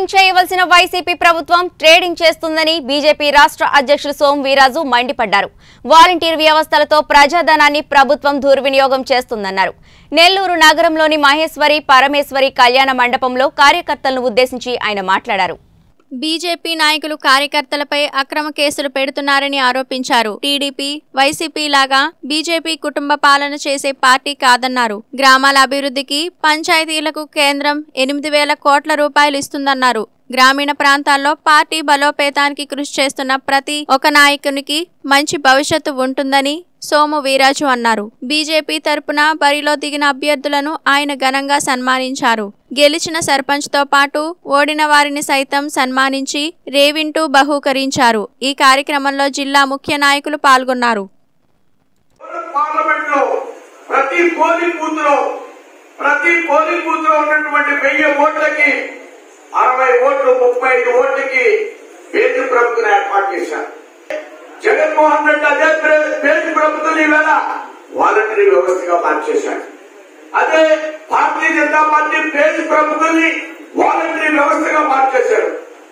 trading చేయవలసిన YCP ప్రభుత్వం trading చేస్తుందని బీజేపీ రాష్ట్ర అధ్యక్షుడు సోము వీరాజు మండిపడ్డారు వాలంటీర్ వ్యవస్థలతో ప్రజాధనాన్ని ప్రభుత్వం దుర్వినియోగం చేస్తుందన్నారు నెల్లూరు నగరంలోని మహేశ్వరి పరమేశ్వరి కళ్యాణ మండపంలో కార్యకర్తలను ఉద్దేశించి ఆయన మాట్లాడారు బీజేపీ నాయకులు కార్యకర్తలపై అక్రమ కేసులు పెడుతున్నారని ఆరోపించారు టీడీపీ వైసీపీ లాగా బీజేపీ కుటుంబ పాలన చేసే పార్టీ కాదన్నారు గ్రామాల అభివృద్ధికి పంచాయతీలకు కేంద్రం ఎనిమిది వేల కోట్ల రూపాయలు ఇస్తుందన్నారు గ్రామీణ ప్రాంతాల్లో పార్టీ బలోపేతానికి కృషి చేస్తున్న ప్రతి ఒక్క నాయకునికి మంచి భవిష్యత్తు ఉంటుందని సోము వీరాజు అన్నారు బీజేపీ తరపున బరిలో దిగిన అభ్యర్థులను ఆయన ఘనంగా సన్మానించారు గెలిచిన సర్పంచ్తో పాటు ఓడిన వారిని సైతం సన్మానించి రేవింటూ బహూకరించారు ఈ కార్యక్రమంలో జిల్లా ముఖ్య నాయకులు పాల్గొన్నారు పార్లమెంట్ లో ప్రతి పోలింగ్ బూత్ లో ప్రతి పోలింగ్ బూత్ లో ఉన్నటువంటి వెయ్యి ఓట్లకి అరవై ఓట్లు ముప్పై ఐదు ఓట్లకి పేరు ప్రభుత్వం ఏర్పాటు చేశారు జగన్మోహన్ రెడ్డి అదే ప్రే- పేరు ప్రభుత్వం ఈవేళ వాలంటరీ వ్యవస్థగా మార్చేశాడు అదే భారతీయ జనతా పార్టీ పేరు ప్రభుత్వాన్ని వాలంటరీ వ్యవస్థగా మార్చేశారు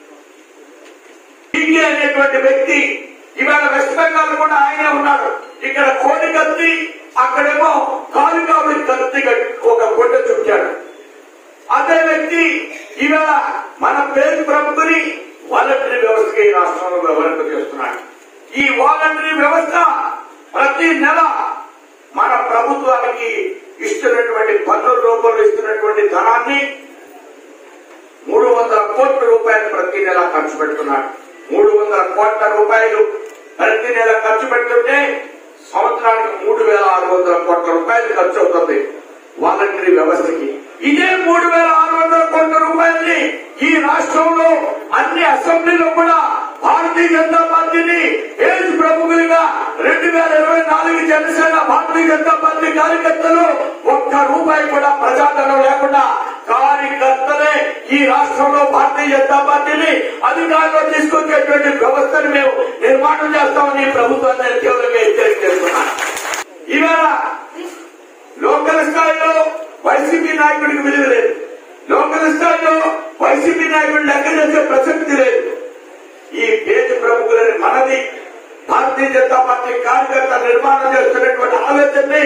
టీకే అనేటువంటి వ్యక్తి ఇవాళ వెస్ట్ బెంగాల్ కూడా ఆయనే ఉన్నాడు ఇక్కడ కోడి కత్తి అక్కడేమో కాలుకావిడి కత్తి కట్టి ఒక గుడ్డ చుట్టాడు అదే వ్యక్తి ఇవాళ మన పేరు ప్రభుత్వని వాలంటరీ వ్యవస్థకి ఈ రాష్ట్రంలో వ్యవహరింప చేస్తున్నాడు ఈ వాలంటరీ వ్యవస్థ ప్రతి నెల మన ప్రభుత్వానికి ఇస్తున్నటువంటి పన్నుల రూపంలో ఇస్తున్నటువంటి ధనాన్ని మూడు వందల కోట్ల రూపాయలు ప్రతి నెల ఖర్చు పెడుతున్నాడు మూడు వందల కోట్ల రూపాయలు ప్రతి నెల ఖర్చు పెడుతుంటే సంవత్సరానికి మూడు వేల ఆరు వందల కోట్ల రూపాయలు ఖర్చు అవుతుంది వాలంటరీ వ్యవస్థకి ఇదే మూడు వేల ఆరు వందల కోట్ల రూపాయల్ని ఈ రాష్ట్రంలో అన్ని అసెంబ్లీలో కూడా భారతీయ జనతా పార్టీని ఏజ్ ప్రముఖులుగా రెండు వేల ఇరవై నాలుగు జనసేన భారతీయ జనతా పార్టీ కార్యకర్తలు ఒక్క రూపాయి కూడా ప్రజాధనం లేకుండా కార్యకర్తలే ఈ రాష్ట్రంలో భారతీయ జనతా పార్టీని అధికారంలో తీసుకొచ్చేటువంటి వ్యవస్థను మేము నిర్మాణం చేస్తామని ఈ ప్రభుత్వాన్ని నేను తీవ్రంగా హెచ్చరిక చేస్తున్నాను ఈవేళ లోకల్ స్థాయిలో వైసీపీ నాయకుడికి విలువ లేదు లోకల్ స్థాయిలో వైసీపీ నాయకుడు లెక్క చేసే ప్రసక్తి లేదు ఈ పేద ప్రముఖులని మనది భారతీయ జనతా పార్టీ కార్యకర్త నిర్మాణం చేస్తున్నటువంటి ఆలోచనని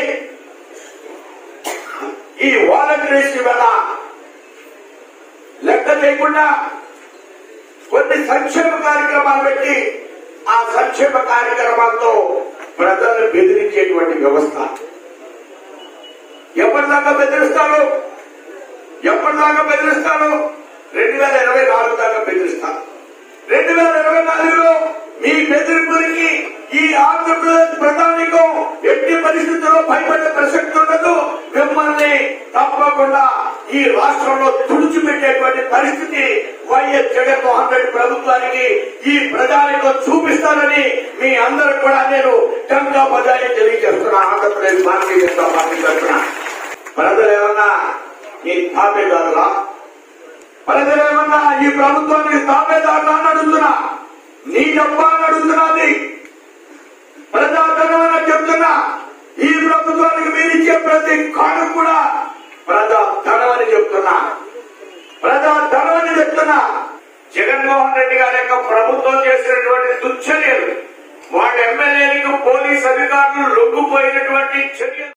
ఈ వాలంటీర్స్ వేళ లెక్క చేయకుండా కొన్ని సంక్షేమ కార్యక్రమాలు పెట్టి ఆ సంక్షేమ కార్యక్రమాలతో ప్రజలను బెదిరించేటువంటి వ్యవస్థ ఎప్పటిదాకా బెదిరిస్తారు ఎప్పటిదాకా బెదిరిస్తారు రెండు వేల ఇరవై నాలుగు దాకా బెదిరిస్తారు రెండు వేల ఇరవై నాలుగులో మీ బెదిరింపులకి ఈ ఆంధ్రప్రదేశ్ ప్రధానికం ఎట్టి పరిస్థితుల్లో భయపడే ప్రసక్తి ఉండదు మిమ్మల్ని తప్పకుండా ఈ రాష్ట్రంలో తుడిచిపెట్టేటువంటి పరిస్థితి వైఎస్ జగన్మోహన్ రెడ్డి ప్రభుత్వానికి ఈ ప్రజానికం చూపిస్తానని మీ అందరికి కూడా నేను గంగా బజాయి తెలియజేస్తున్నా ఆంధ్రప్రదేశ్ భారతీయ జనతా పార్టీ తరఫున ప్రజలు ఏమన్నా ఈ తాపేదారులా ప్రజలేమన్నా ఈ ప్రభుత్వానికి తాపేదారులా అని అడుగుతున్నా నీ డబ్బా అని అడుగుతున్నది ప్రజాధనం అని చెప్తున్నా ఈ ప్రభుత్వానికి మీరిచ్చే ప్రతి కాడు కూడా ప్రజాధనం అని చెప్తున్నా ప్రజాధనం అని చెప్తున్నా జగన్మోహన్ రెడ్డి గారి యొక్క ప్రభుత్వం చేసినటువంటి దుశ్చర్యలు వాళ్ళ ఎమ్మెల్యేలకు పోలీస్ అధికారులు లొంగిపోయినటువంటి చర్యలు